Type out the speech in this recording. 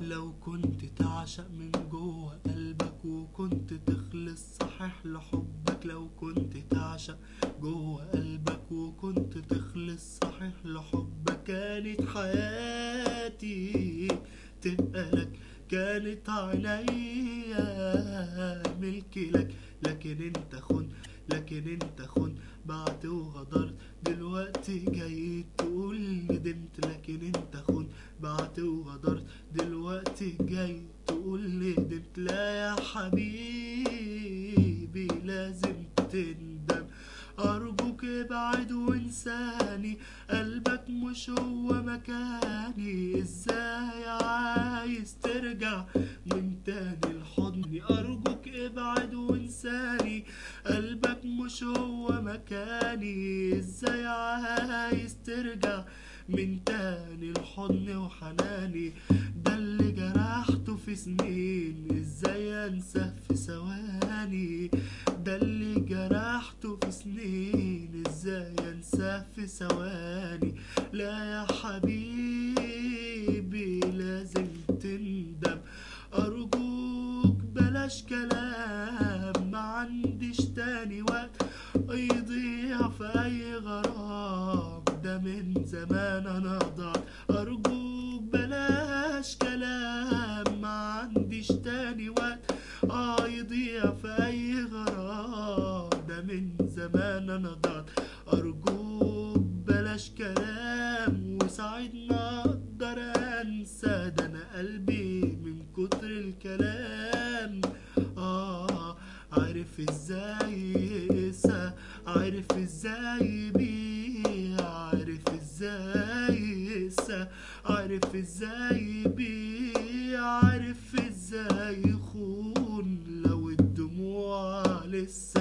لو كنت تعشق من جوه قلبك وكنت تخلص صحيح لحبك لو كنت تعشق جوه قلبك وكنت تخلص صحيح لحبك كانت حياتي تبقى لك كانت عينيا ملكي لك لكن انت خن لكن انت خن بعت وغدرت دلوقتي جاي تقول ندمت لكن انت خن بعت وغدرت دلوقتي جاي تقول ندمت لا يا حبيبي لازم تندم أرجوك ابعد وانساني قلبك مش هو مكاني ازاي عايز ترجع من تاني لحضني أرجوك ابعد وانساني قلبك مش هو مكاني ازاي عايز ترجع من تاني لحضني وحناني ده اللي جرحته في سنين ازاي انساه في ثواني ده اللي جرحته في سنين ازاي انساه في ثواني لا يا حبيبي لازم تندم ارجوك بلاش كلام ما عنديش تاني وقت يضيع في اي غرام ده من زمان انا ضعت ارجوك بلاش كلام ما عنديش تاني وقت اه يضيع في اي غرام ده من زمان انا ضعت ارجوك بلاش كلام وساعدني اقدر انسى ده انا قلبي من كتر الكلام اه عارف ازاي يقسى عارف ازاي يبيع عارف ازاي يقسى عارف ازاي يبيع عارف ازاي يخون لو الدموع لسه